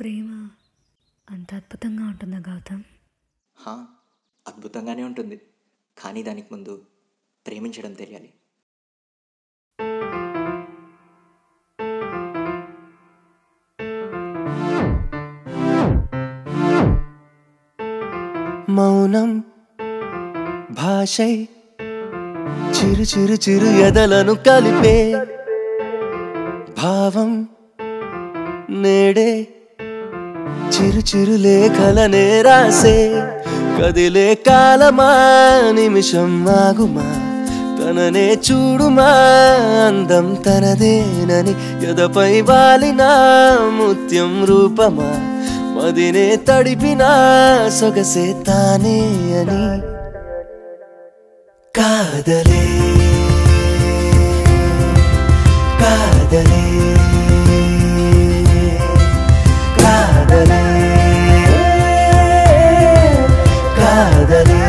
ప్రేమ అంత అద్భుతంగా ఉంటుందా గౌతమ్ హా, అద్భుతంగానే ఉంటుంది కానీ దానికి ముందు ప్రేమించడం తెలియాలి మౌనం భాషై చిరు చిరు చిరు ఎదలను కలిపే భావం నేడే చిరు చిరు లేఖలనే రాసే కదిలే కాలమా నిమిషం ఆగుమా తననే చూడుమా అందం తనదేనని ఎదపై వాలిన ముత్యం రూపమా మదినే తడిపిన సొగసే తానే అని కాదలే కాదలే కాదలే కాదలే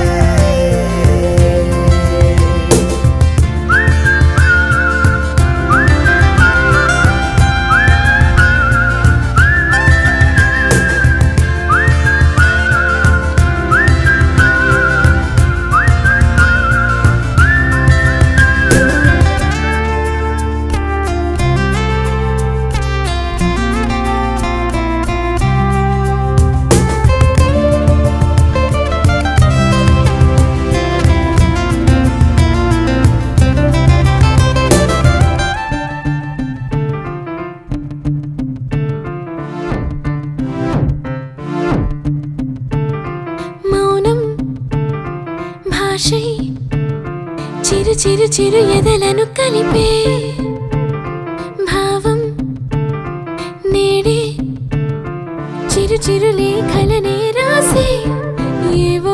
మౌనం భాషై చిరు చిరు చిరు ఎదలను కలిపే భావం నేడే చిరు చిరు లేఖలనే రాసే ఏవో